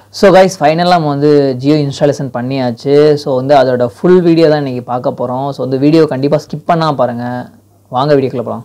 so guys ஃபைனலாக நம்ம வந்து ஜியோ இன்ஸ்டாலேஷன் பண்ணியாச்சு ஸோ வந்து அதோட ஃபுல் வீடியோ தான் இன்றைக்கி பார்க்க போகிறோம் ஸோ வந்து வீடியோ கண்டிப்பாக ஸ்கிப் பண்ணால் பாருங்கள் வாங்க வீடியோக்குள்ள போகலாம்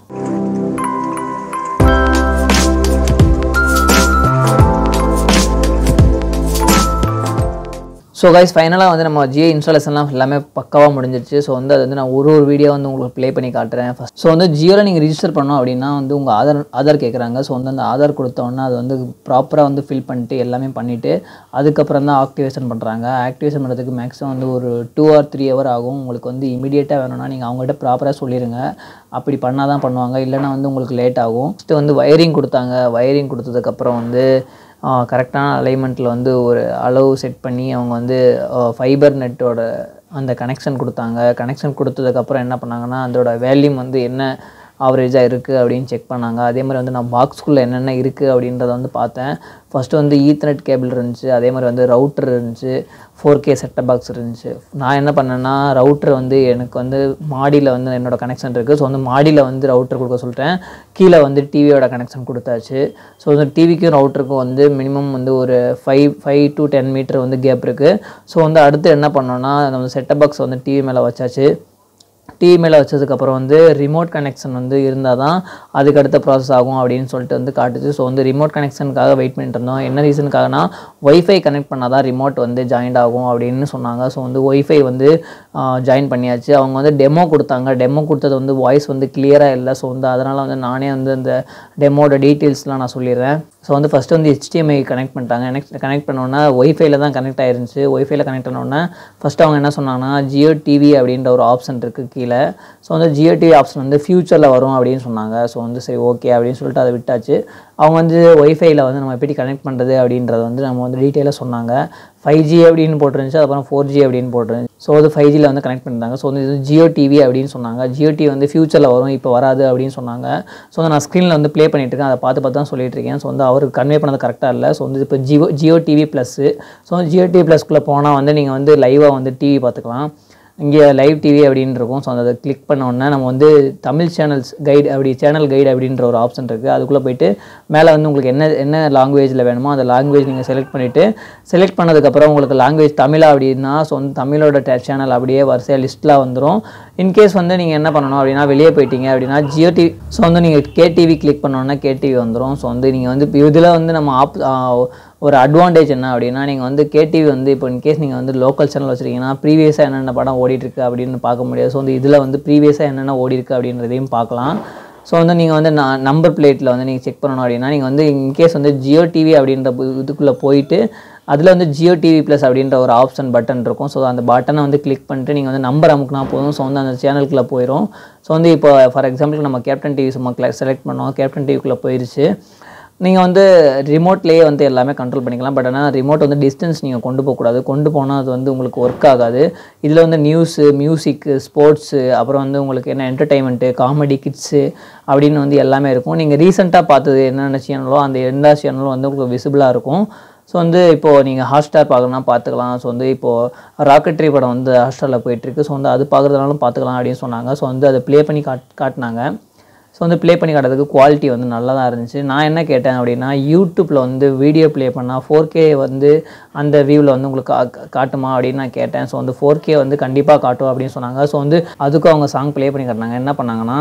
ஸோ கைஸ் ஃபைனலாக வந்து நம்ம ஜியோ இன்ஸ்டாலேஷன்லாம் எல்லாமே பக்காவாக முடிஞ்சிருச்சு ஸோ வந்து அது வந்து நான் ஒரு ஒரு வீடியோ வந்து உங்களுக்கு ப்ளே பண்ணி காட்டுறேன் ஃபஸ்ட் ஸோ வந்து ஜியோவில் நீங்கள் ரிஜிஸ்டர் பண்ணோம் அப்படின்னா வந்து உங்கள் ஆதார் ஆதார் கேட்குறாங்க ஸோ வந்து அந்த ஆதார் கொடுத்தோன்னே அது வந்து ப்ராப்பராக வந்து ஃபில் பண்ணிட்டு எல்லாமே பண்ணிவிட்டு அதுக்கப்புறம் தான் ஆக்டிவேஷன் பண்ணுறாங்க ஆக்டிவேஷன் பண்ணுறதுக்கு மேக்ஸிமம் வந்து ஒரு டூ ஆர் த்ரீ ஹவர் ஆகும் உங்களுக்கு வந்து இமீடியட்டாக வேணும்னா நீங்கள் அவங்ககிட்ட ப்ராப்பராக சொல்லிடுங்க அப்படி பண்ணால் தான் பண்ணுவாங்க இல்லைன்னா வந்து உங்களுக்கு லேட் ஆகும் ஃபஸ்ட்டு வந்து வயரிங் கொடுத்தாங்க வயரிங் கொடுத்ததுக்கப்புறம் வந்து கரெக்டான அலைன்மெண்ட்டில் வந்து ஒரு அளவு செட் பண்ணி அவங்க வந்து ஃபைபர் நெட்டோட அந்த கனெக்ஷன் கொடுத்தாங்க கனெக்ஷன் கொடுத்ததுக்கப்புறம் என்ன பண்ணாங்கன்னா அதோட வேல்யூம் வந்து என்ன ஆவரேஜாக இருக்குது அப்படின்னு செக் பண்ணாங்க அதே மாதிரி வந்து நான் பாக்ஸ்குள்ளே என்னென்ன இருக்குது அப்படின்றத வந்து பார்த்தேன் ஃபஸ்ட்டு வந்து ஈத்தர்நெட் கேபிள் இருந்துச்சு அதே மாதிரி வந்து ரவுட்டர் இருந்துச்சு ஃபோர் கே செட்டப் பாக்ஸ் இருந்துச்சு நான் என்ன பண்ணேன்னா ரவுட்டர் வந்து எனக்கு வந்து மாடியில் வந்து என்னோட கனெக்ஷன் இருக்குது ஸோ வந்து மாடியில் வந்து ரவுட்டர் கொடுக்க சொல்லிட்டேன் கீழே வந்து டிவியோட கனெக்ஷன் கொடுத்தாச்சு ஸோ வந்து டிவிக்கும் ரவுட்டருக்கும் வந்து மினிமம் வந்து ஒரு five five to ten metre வந்து கேப் இருக்குது ஸோ வந்து அடுத்து என்ன பண்ணோன்னா நம்ம செட்டப் பாக்ஸ் வந்து டிவி மேலே வச்சாச்சு டிவி மேலே வச்சதுக்கப்புறம் வந்து ரிமோட் கனெக்ஷன் வந்து இருந்தால் தான் அதுக்கு அடுத்த ப்ராசஸ் ஆகும் அப்படின்னு சொல்லிட்டு வந்து காட்டுச்சு ஸோ வந்து ரிமோட் கனெக்ஷனுக்காக வெயிட் பண்ணிட்டு இருந்தோம் என்ன ரீசனுக்காகனா ஒய்ஃபை கனெக்ட் பண்ணால் தான் ரிமோட் வந்து ஜாயின்ட் ஆகும் அப்படின்னு சொன்னாங்க ஸோ வந்து ஒய்ஃபை வந்து ஜாயின் பண்ணியாச்சு அவங்க வந்து டெமோ கொடுத்தாங்க டெமோ கொடுத்தது வந்து வாய்ஸ் வந்து கிளியராக இல்லை ஸோ வந்து அதனால் வந்து நானே வந்து அந்த டெமோட டீட்டெயில்ஸ்லாம் நான் சொல்லிடுறேன் ஸோ வந்து ஃபஸ்ட்டு வந்து ஹெச்டிஎம்ஐ கனெக்ட் பண்ணிட்டாங்க நெக்ஸ்ட் கனெக்ட் பண்ணோன்னா ஒய்ஃபைல தான் கனெக்ட் ஆயிருந்துச்சு ஒய்ஃபைல கனெக்ட் பண்ணோன்னா ஃபஸ்ட்டு அவங்க என்ன சொன்னாங்கன்னா ஜியோ டிவி அப்படின்ற ஒரு ஆப்ஷன் இருக்குது கீழே ஸோ வந்து ஜியோ டிவி ஆப்ஷன் வந்து ஃப்யூச்சரில் வரும் அப்படின்னு சொன்னாங்க ஸோ வந்து சரி ஓகே அப்படின்னு சொல்லிட்டு அதை விட்டாச்சு அவங்க வந்து ஒய்ஃபைல வந்து நம்ம எப்படி கனெக்ட் பண்ணுறது அப்படின்றத வந்து நம்ம வந்து டீட்டெயிலாக சொன்னாங்க ஃபைவ் ஜி அப்படின்னு போட்டிருந்துச்சு அப்புறம் ஃபோர் ஜி அப்படின்னு போட்டிருந்துச்சு ஸோ வந்து ஃபைவ் ஜியில் வந்து கனெக்ட் பண்ணிட்டாங்க ஸோ வந்து இது ஜியோ டிவி அப்படின்னு சொன்னாங்க ஜியோ டிவி வந்து ஃபியூச்சரில் வரும் இப்போ வராது அப்படின்னு சொன்னாங்க ஸோ வந்து நான் ஸ்க்ரீனில் வந்து ப்ளே பண்ணிட்டு இருக்கேன் அதை பார்த்து பார்த்து தான் சொல்லிட்டு இருக்கேன் ஸோ வந்து அவருக்கு கன்வே பண்ணது கரெக்டாக இல்லை ஸோ வந்து இப்போ Jio Jio TV plus so Jio TV ப்ளஸ்க்குள்ளே போனால் வந்து நீங்கள் வந்து லைவாக வந்து டிவி பார்த்துக்கலாம் இங்கே லைவ் டிவி அப்படின்னு இருக்கும் ஸோ அதை கிளிக் பண்ண உடனே நம்ம வந்து தமிழ் சேனல்ஸ் கைடு அப்படி சேனல் கைடு அப்படின்ற ஒரு ஆப்ஷன் இருக்குது அதுக்குள்ளே போயிட்டு மேலே வந்து உங்களுக்கு என்ன என்ன லாங்குவேஜில் வேணுமோ அந்த லாங்குவேஜ் நீங்கள் செலக்ட் பண்ணிவிட்டு செலக்ட் பண்ணதுக்கப்புறம் உங்களுக்கு லாங்குவேஜ் தமிழா அப்படின்னா ஸோ வந்து தமிழோட சேனல் அப்படியே வரிசையாக லிஸ்ட்டில் வந்துடும் இன்கேஸ் வந்து நீங்கள் என்ன பண்ணணும் அப்படின்னா வெளியே போயிட்டீங்க அப்படின்னா ஜியோ டிவி ஸோ வந்து நீங்கள் கேடிவி கிளிக் பண்ணோன்னா கேடிவி வந்துடும் ஸோ வந்து நீங்கள் வந்து இதில் வந்து நம்ம ஆப் ஒரு அட்வான்டேஜ் என்ன அப்படின்னா நீங்கள் வந்து கேடிவி வந்து இப்போ இன்கேஸ் நீங்கள் வந்து லோக்கல் சேனல் வச்சுருக்கீங்கன்னா ப்ரீவியஸாக என்னென்ன படம் ஓடிட்டுருக்கு அப்படின்னு பார்க்க முடியாது ஸோ வந்து இதில் வந்து ப்ரீவியஸாக என்னென்ன ஓடிருக்கு அப்படின்றதையும் பார்க்கலாம் ஸோ வந்து நீங்கள் வந்து நான் நம்பர் பிளேட்டில் வந்து நீங்கள் செக் பண்ணணும் அப்படின்னா நீங்கள் வந்து இன்கேஸ் வந்து ஜியோ டிவி அப்படின்ற இதுக்குள்ளே போயிட்டு அதில் வந்து ஜியோ டிவி ப்ளஸ் அப்படின்ற ஒரு ஆப்ஷன் பட்டன் இருக்கும் ஸோ அந்த பட்டனை வந்து கிளிக் பண்ணிட்டு நீங்கள் வந்து நம்பர் அமுக்குனா போதும் ஸோ வந்து அந்த சேனலுக்குள்ளே போயிடும் ஸோ வந்து இப்போ ஃபார் எக்ஸாம்பிளுக்கு நம்ம கேப்டன் டிவி சும்மா செலக்ட் பண்ணோம் கேப்டன் டிவிக்குள்ளே போயிடுச்சு நீங்கள் வந்து ரிமோட்லேயே வந்து எல்லாமே கண்ட்ரோல் பண்ணிக்கலாம் பட் ஆனால் ரிமோட் வந்து டிஸ்டன்ஸ் நீங்கள் கொண்டு போகக்கூடாது கொண்டு போனால் அது வந்து உங்களுக்கு ஒர்க் ஆகாது இதில் வந்து நியூஸு மியூசிக்கு ஸ்போர்ட்ஸு அப்புறம் வந்து உங்களுக்கு என்ன என்டர்டைன்மெண்ட்டு காமெடி கிட்ஸு அப்படின்னு வந்து எல்லாமே இருக்கும் நீங்கள் ரீசெண்டாக பார்த்தது என்னென்ன சேனலோ அந்த எல்லா சேனலும் வந்து உங்களுக்கு விசிபிளாக இருக்கும் ஸோ வந்து இப்போது நீங்கள் ஹாட்ஸ்டார் பார்க்கணும்னா பார்த்துக்கலாம் ஸோ வந்து இப்போது ராக்கெட்ரி படம் வந்து ஹாட்ஸ்டாரில் போயிட்டுருக்கு ஸோ வந்து அது பார்க்குறதுனாலும் பார்த்துக்கலாம் அப்படின்னு சொன்னாங்க ஸோ வந்து அதை ப்ளே பண்ணி காட் காட்டினாங்க ஸோ வந்து ப்ளே பண்ணி காட்டுறதுக்கு குவாலிட்டி வந்து நல்லா தான் இருந்துச்சு நான் என்ன கேட்டேன் அப்படின்னா யூடியூப்பில் வந்து வீடியோ ப்ளே பண்ணால் ஃபோர் கே வந்து அந்த வியூவில் வந்து உங்களுக்கு கா காட்டுமா அப்படின்னு நான் கேட்டேன் ஸோ வந்து ஃபோர் கே வந்து கண்டிப்பாக காட்டும் அப்படின்னு சொன்னாங்க ஸோ வந்து அதுக்கும் அவங்க சாங் ப்ளே பண்ணி காட்டினாங்க என்ன பண்ணாங்கன்னா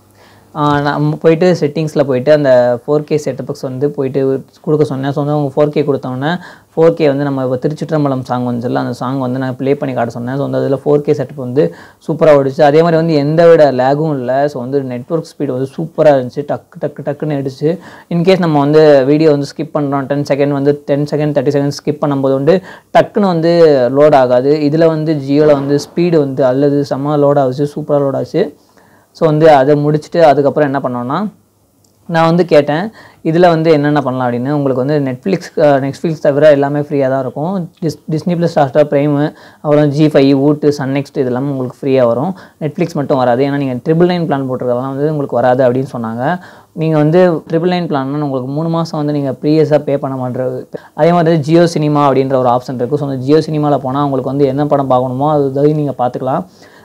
நம்ம போயிட்டு செட்டிங்ஸில் போயிட்டு அந்த ஃபோர் கே செட்டப்ஸ் வந்து போயிட்டு கொடுக்க சொன்னேன் ஸோ வந்து அவங்க ஃபோர் கே கொடுத்தோன்னே ஃபோர் கே வந்து நம்ம இப்போ திருச்சிற்றம்பலம் சாங் வந்துச்சுல அந்த சாங் வந்து நான் ப்ளே பண்ணி காட்ட சொன்னேன் ஸோ வந்து அதில் ஃபோர் கே செட்டப் வந்து சூப்பராக ஓடிச்சு அதே மாதிரி வந்து எந்த விட லேகும் இல்லை ஸோ வந்து நெட்ஒர்க் ஸ்பீடு வந்து சூப்பராக இருந்துச்சு டக்கு டக்கு டக்குன்னு அடிச்சு இன்கேஸ் நம்ம வந்து வீடியோ வந்து ஸ்கிப் பண்ணுறோம் டென் செகண்ட் வந்து ten second thirty second skip பண்ணும்போது வந்து டக்குன்னு வந்து லோட் ஆகாது இதில் வந்து ஜியோவில் வந்து ஸ்பீடு வந்து அல்லது செம்ம லோட் ஆகுச்சு சூப்பராக லோட் ஆச்சு ஸோ வந்து அதை முடிச்சுட்டு அதுக்கப்புறம் என்ன பண்ணோன்னா நான் வந்து கேட்டேன் இதில் வந்து என்னென்ன பண்ணலாம் அப்படின்னு உங்களுக்கு வந்து நெட்ஃப்ளிக்ஸ் நெட்ஃப்ளிக்ஸ் தவிர எல்லாமே ஃப்ரீயாக தான் இருக்கும் dis Disney plus star prime அப்புறம் Zee five Voot Sun next இதெல்லாம் உங்களுக்கு ஃப்ரீயாக வரும் நெட்ஃப்ளிக்ஸ் மட்டும் வராது ஏன்னா நீங்கள் ட்ரிபிள் நைன் பிளான் போட்டிருக்கலாம் வந்து உங்களுக்கு வராது அப்படின்னு சொன்னாங்க நீங்கள் வந்து ட்ரிபிள் நைன் பிளான்னா உங்களுக்கு மூணு மாதம் வந்து நீங்கள் ப்ரீவியஸாக பே பண்ண மாட்டேறது அதே மாதிரி ஜியோ சினிமா அப்படின்ற ஒரு ஆப்ஷன் இருக்குது ஸோ அந்த ஜியோ சினிமாவில் போனால் உங்களுக்கு வந்து என்ன படம் பார்க்கணுமோ அது நீங்கள் பார்த்துக்கலாம்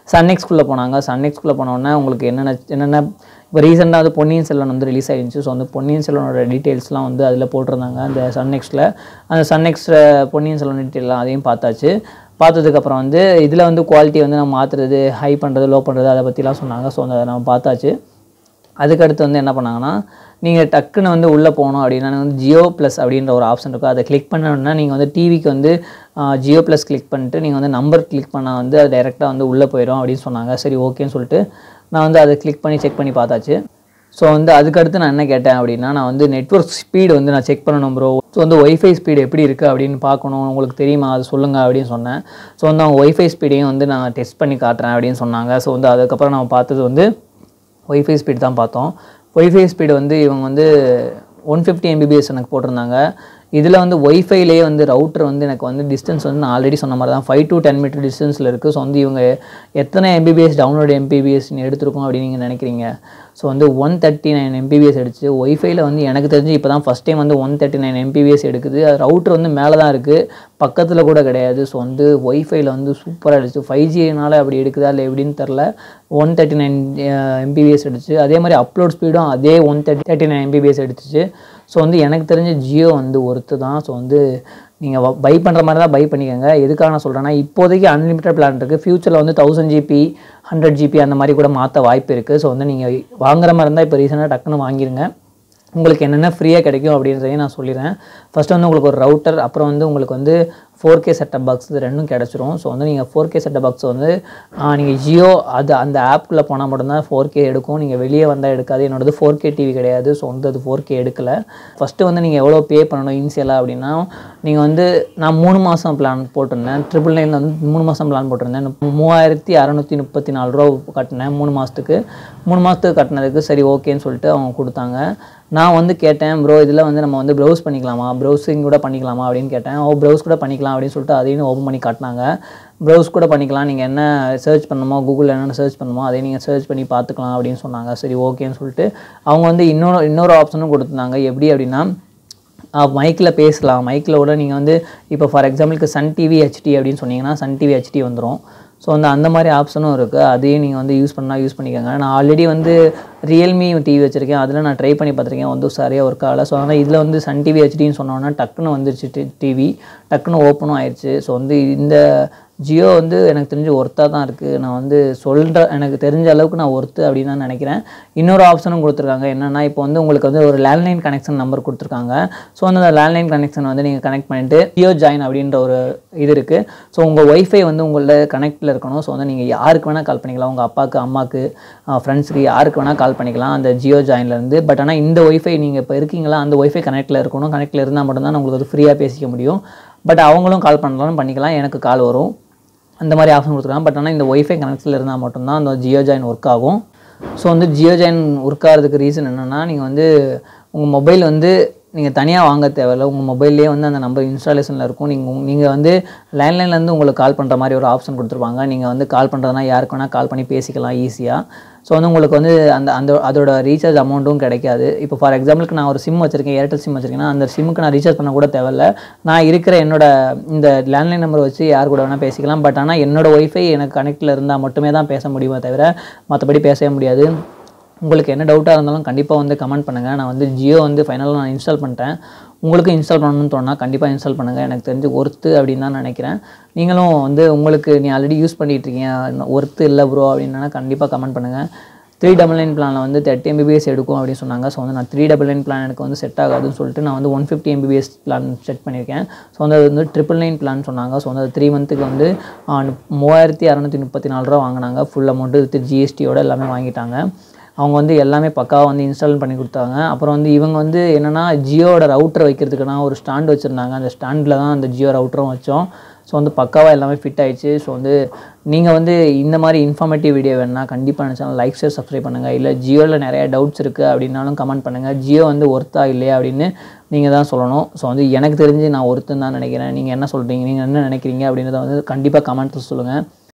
சன்னெக்ஸ்குள்ளே போனாங்க சன்னெக்ஸ்குள்ளே போனோடனே உங்களுக்கு என்னென்ன என்னென்ன இப்போ ரீசெண்டாக வந்து பொன்னியின் செல்வன் வந்து ரிலீஸ் ஆகிருந்துச்சு ஸோ வந்து பொன்னியின் செல்வனோட டீட்டெயில்ஸ்லாம் வந்து அதில் போட்டிருந்தாங்க அந்த சன்னெக்ஸில் அந்த சன்னெக்ஸில் பொன்னியின் செல்வன் டீட்டெயிலாம் அதையும் பார்த்தாச்சு பார்த்ததுக்கப்புறம் வந்து இதில் வந்து குவாலிட்டி வந்து நம்ம மாற்றுறது ஹை பண்ணுறது லோ பண்ணுறது அதை பற்றிலாம் சொன்னாங்க ஸோ அதை நம்ம பார்த்தாச்சு அதுக்கடுத்து வந்து என்ன பண்ணாங்கன்னா நீங்கள் டக்குன்னு வந்து உள்ளே போகணும் அப்படின்னா வந்து ஜியோ ப்ளஸ் அப்படின்ற ஒரு ஆப்ஷன் இருக்கும் அதை கிளிக் பண்ணணுன்னா நீங்கள் வந்து டிவிக்கு வந்து ஜியோ ப்ளஸ் கிளிக் பண்ணிட்டு நீங்கள் வந்து நம்பர் கிளிக் பண்ணால் வந்து அது டைரெக்டாக வந்து உள்ளே போயிடும் அப்படின்னு சொன்னாங்க சரி ஓகேன்னு சொல்லிட்டு நான் வந்து அதை கிளிக் பண்ணி செக் பண்ணி பார்த்தாச்சு ஸோ வந்து அதுக்கடுத்து நான் என்ன கேட்டேன் அப்படின்னா நான் வந்து நெட்ஒர்க் ஸ்பீடு வந்து நான் செக் பண்ணணும் ப்ரோ ஸோ வந்து ஒய்ஃபை ஸ்பீடு எப்படி இருக்குது அப்படின்னு பார்க்கணும் உங்களுக்கு தெரியுமா அது சொல்லுங்கள் அப்படின்னு சொன்னேன் ஸோ வந்து அவங்க ஒய்ஃபை ஸ்பீடையும் வந்து நான் டெஸ்ட் பண்ணி காட்டுறேன் அப்படின்னு சொன்னாங்க ஸோ வந்து அதுக்கப்புறம் நம்ம பார்த்தது வந்து ஒய்ஃபை ஸ்பீடு தான் பார்த்தோம் ஒய்ஃபை ஸ்பீடு வந்து இவங்க வந்து ஒன் ஃபிஃப்டி எம்பிபிஎஸ் எனக்கு போட்டிருந்தாங்க இதில் வந்து ஒய்ஃபைலேயே வந்து ரவுட்டர் வந்து எனக்கு வந்து டிஸ்டன்ஸ் வந்து நான் ஆல்ரெடி சொன்ன மாதிரி தான் ஃபைவ் டு டென் மீட்டர் டிஸ்டன்ஸில் இருக்குது ஸோ வந்து இவங்க எத்தனை எம்பிபிஎஸ் டவுன்லோட் எம்பிபிஎஸ்னு எடுத்திருக்கோம் அப்படின்னு நீங்கள் நினைக்கிறீங்க ஸோ வந்து ஒன் தேர்ட்டி நைன் எம்பிபிஎஸ் எடுத்து ஒய்ஃபைல வந்து எனக்கு தெரிஞ்சு இப்போ தான் ஃபஸ்ட் டைம் வந்து ஒன் தேர்ட்டி நைன் எம்பிபிஎஸ் எடுக்குது அது ரவுட்டர் வந்து மேலே தான் இருக்குது பக்கத்தில் கூட கிடையாது ஸோ வந்து ஒய்ஃபைல வந்து சூப்பராக எடுத்து ஃபைவ் ஜினால அப்படி எடுக்குதா இல்லை எப்படின்னு தெரில ஒன் தேர்ட்டி நைன் எம்பிபிஎஸ் எடுத்துச்சு அதே மாதிரி அப்லோட் ஸ்பீடும் அதே one thirty thirty nine Mbps எடுத்துச்சு ஸோ வந்து எனக்கு தெரிஞ்ச ஜியோ வந்து ஒருத்து தான் ஸோ வந்து நீங்கள் பை பண்ணுற மாதிரி தான் பை பண்ணிக்கோங்க எதுக்காக நான் சொல்கிறேன்னா இப்போதைக்கு அன்லிமிட்டட் பிளான் இருக்குது ஃப்யூச்சரில் வந்து தௌசண்ட் ஜிபி ஹண்ட்ரட் ஜிபி அந்த மாதிரி கூட மாற்ற வாய்ப்பு இருக்குது ஸோ வந்து நீங்கள் வாங்குற மாதிரி இருந்தால் இப்போ ரீசெண்டாக டக்குன்னு வாங்கிருங்க உங்களுக்கு என்னென்ன ஃப்ரீயாக கிடைக்கும் அப்படின்றதையும் நான் சொல்லிடுறேன் ஃபஸ்ட்டு வந்து உங்களுக்கு ஒரு ரவுட்டர் அப்புறம் வந்து உங்களுக்கு வந்து ஃபோர் கே செட்டப் பாக்ஸ் இது ரெண்டும் கிடச்சிரும் ஸோ வந்து நீங்கள் ஃபோர் கே செட்டப் பாக்ஸ் வந்து நீங்கள் ஜியோ அது அந்த ஆப்குள்ளே போனால் மட்டும்தான் ஃபோர் கே எடுக்கும் நீங்கள் வெளியே வந்தால் எடுக்காது என்னோடது ஃபோர் கே டிவி கிடையாது ஸோ வந்து அது ஃபோர் கே எடுக்கலை ஃபஸ்ட்டு வந்து நீங்கள் எவ்வளோ பே பண்ணணும் இனிஷியலாக அப்படின்னா நீங்கள் வந்து நான் மூணு மாதம் பிளான் போட்டிருந்தேன் ட்ரிபிள் நைனில் வந்து மூணு மாதம் பிளான் போட்டிருந்தேன் மூவாயிரத்தி அறநூற்றி முப்பத்தி நாலு ரூபா கட்டினேன் மூணு மாதத்துக்கு மூணு மாதத்துக்கு கட்டினதுக்கு சரி ஓகேன்னு சொல்லிட்டு அவங்க கொடுத்தாங்க நான் வந்து கேட்டேன் ப்ரோ இதில் வந்து நம்ம வந்து ப்ரௌஸ் பண்ணிக்கலாமா ப்ரௌசிங் கூட பண்ணிக்கலாமா அப்படின்னு கேட்டேன் ஓ ப்ரௌஸ் கூட பண்ணிக்கலாம் அப்படின்னு சொல்லிட்டு அதையும் ஓப்பன் பண்ணி காட்டினாங்க ப்ரௌஸ் கூட பண்ணிக்கலாம் நீங்கள் என்ன சர்ச் பண்ணணுமோ கூகுளில் என்னென்ன சர்ச் பண்ணணுமோ அதை நீங்கள் சர்ச் பண்ணி பார்த்துக்கலாம் அப்படின்னு சொன்னாங்க சரி ஓகேன்னு சொல்லிட்டு அவங்க வந்து இன்னொரு இன்னொரு ஆப்ஷனும் கொடுத்துருந்தாங்க எப்படி அப்படின்னா மைக்கில் பேசலாம் மைக்கில் கூட நீங்கள் வந்து இப்போ ஃபார் எக்ஸாம்பிளுக்கு சன் டிவி ஹெச்டி அப்படின்னு சொன்னீங்கன்னா சன் டிவி ஹெச்டி வந்துடும் ஸோ வந்து அந்த மாதிரி ஆப்ஷனும் இருக்குது அதையும் நீங்கள் வந்து யூஸ் பண்ணால் யூஸ் பண்ணிக்கோங்க நான் ஆல்ரெடி வந்து ரியல்மி டிவி வச்சுருக்கேன் அதில் நான் ட்ரை பண்ணி பார்த்துருக்கேன் வந்து சரியாக ஒர்க் ஆகலை ஸோ அதனால் இதில் வந்து சன் டிவி ஹெச்டின்னு சொன்னோன்னா டக்குன்னு வந்துருச்சு டிவி டக்குன்னு ஓப்பனும் ஆயிடுச்சு ஸோ வந்து இந்த ஜியோ வந்து எனக்கு தெரிஞ்சு ஒர்த்தாக தான் இருக்குது நான் வந்து சொல்கிற எனக்கு தெரிஞ்ச அளவுக்கு நான் ஒர்த்து அப்படின்னு தான் நினைக்கிறேன் இன்னொரு ஆப்ஷனும் கொடுத்துருக்காங்க என்னென்னா இப்போ வந்து உங்களுக்கு வந்து ஒரு லேண்ட்லைன் கனெக்ஷன் நம்பர் கொடுத்துருக்காங்க ஸோ வந்து அந்த லேண்ட்லைன் கனெக்ஷன் வந்து நீங்கள் கனெக்ட் பண்ணிவிட்டு ஜியோ ஜாயின் அப்படின்ற ஒரு இது இருக்குது ஸோ உங்கள் ஒய்ஃபை வந்து உங்களோட கனெக்டில் இருக்கணும் ஸோ வந்து நீங்கள் யாருக்கு வேணால் கால் பண்ணிக்கலாம் உங்கள் அப்பாவுக்கு அம்மாவுக்கு ஃப்ரெண்ட்ஸுக்கு யாருக்கு வேணால் கால் பண்ணிக்கலாம் அந்த ஜியோ ஜாயின்லேருந்து பட் ஆனால் இந்த ஒய்ஃபை நீங்கள் இப்போ இருக்கீங்களா அந்த ஒய்ஃபை கனெக்டில் இருக்கணும் கனெக்டில் இருந்தால் மட்டும்தான் உங்களுக்கு அது ஃப்ரீயாக பேசிக்க முடியும் பட் அவங்களும் கால் பண்ணலாம் பண்ணிக்கலாம் எனக்கு கால் வரும் அந்த மாதிரி ஆப்ஷன் கொடுத்துருக்காங்க பட் ஆனால் இந்த ஒய்ஃபை கனெக்ஷனில் இருந்தால் மட்டும்தான் அந்த ஜியோ ஜாயின் ஒர்க் ஆகும் ஸோ வந்து ஜியோ ஜாயின் ஒர்க் ஆகிறதுக்கு ரீசன் என்னென்னா நீங்கள் வந்து உங்கள் மொபைல் வந்து நீங்கள் தனியாக வாங்க தேவையில்ல உங்கள் மொபைல்லேயே வந்து அந்த நம்பர் இன்ஸ்டாலேஷனில் இருக்கும் நீங்கள் நீங்கள் வந்து லேண்ட்லைன்லேருந்து உங்களுக்கு கால் பண்ணுற மாதிரி ஒரு ஆப்ஷன் கொடுத்துருப்பாங்க நீங்கள் வந்து கால் பண்ணுறதுனா யாருக்கு வேணால் கால் பண்ணி பேசிக்கலாம் ஈஸியாக ஸோ வந்து உங்களுக்கு வந்து அந்த அந்த அதோட ரீசார்ஜ் அமௌண்ட்டும் கிடைக்காது இப்போ ஃபார் எக்ஸாம்பிளுக்கு நான் ஒரு சிம் வச்சிருக்கேன் ஏர்டெல் சிம் வச்சிருக்கேன்னா அந்த சிம்முக்கு நான் ரீசார்ஜ் பண்ண கூட தேவையில்ல நான் இருக்கிற என்னோட இந்த லேண்ட்லைன் நம்பர் வச்சு யார் கூட வேணால் பேசிக்கலாம் பட் ஆனால் என்னோட ஒய்ஃபை எனக்கு கனெக்டில் இருந்தால் மட்டுமே தான் பேச முடியுமே தவிர மற்றபடி பேசவே முடியாது உங்களுக்கு என்ன டவுட்டாக இருந்தாலும் கண்டிப்பாக வந்து கமெண்ட் பண்ணுங்கள் நான் வந்து ஜியோ வந்து ஃபைனலாக நான் இன்ஸ்டால் பண்ணிட்டேன் உங்களுக்கு இன்ஸ்டால் பண்ணணும்னு தோணுனா கண்டிப்பாக இன்ஸ்டால் பண்ணுங்கள் எனக்கு தெரிஞ்சு ஒர்த்து அப்படின்னு தான் நினைக்கிறேன் நீங்களும் வந்து உங்களுக்கு நீ ஆல்ரெடி யூஸ் பண்ணிட்டு இருக்கீங்க ஒர்த்து இல்லை ப்ரோ அப்படின்னா கண்டிப்பாக கமெண்ட் பண்ணுங்கள் த்ரீ டபுள் நைன் பிளானில் வந்து தேர்ட்டி எம்பிபிஎஸ் எடுக்கும் அப்படின்னு சொன்னாங்க ஸோ வந்து நான் த்ரீ டபுள் நைன் பிளான் எனக்கு வந்து செட் ஆகாதுன்னு சொல்லிட்டு நான் வந்து one fifty Mbps plan set பண்ணியிருக்கேன் ஸோ வந்து அது வந்து ட்ரிபிள் நைன் பிளான் சொன்னாங்க ஸோ வந்து அது த்ரீ மந்த்துக்கு வந்து ஆ, மூவாயிரத்தி அறநூற்றி முப்பத்தி நாலு ரூபா வாங்கினாங்க ஃபுல் அமௌண்ட்டு வித் ஜிஎஸ்டியோட எல்லாமே வாங்கிட்டாங்க அவங்க வந்து எல்லாமே பக்காவாக வந்து இன்ஸ்டால் பண்ணி கொடுத்தாங்க அப்புறம் வந்து இவங்க வந்து என்னென்னா ஜியோட ரவுட்டர் வைக்கிறதுக்குனா ஒரு ஸ்டாண்ட் வச்சுருந்தாங்க அந்த ஸ்டாண்டில் தான் அந்த ஜியோ ரவுட்டரும் வச்சோம் ஸோ வந்து பக்காவாக எல்லாமே ஃபிட் ஆயிடுச்சு ஸோ வந்து நீங்கள் வந்து இந்த மாதிரி இன்ஃபார்மேட்டிவ் வீடியோ வேணுன்னா கண்டிப்பாக நினச்சாலும் லைக் ஷேர் சப்ஸ்கிரைப் பண்ணுங்கள் இல்லை ஜியோவில் நிறைய டவுட்ஸ் இருக்குது அப்படின்னாலும் கமெண்ட் பண்ணுங்கள் ஜியோ வந்து ஒர்த்தா இல்லையா அப்படின்னு நீங்கள் தான் சொல்லணும் ஸோ வந்து எனக்கு தெரிஞ்சு நான் ஒருத்தன் தான் நினைக்கிறேன் நீங்கள் என்ன சொல்கிறீங்க நீங்கள் என்ன நினைக்கிறீங்க அப்படின்றத வந்து கண்டிப்பாக கமெண்ட்ஸ் சொல்லுங்கள்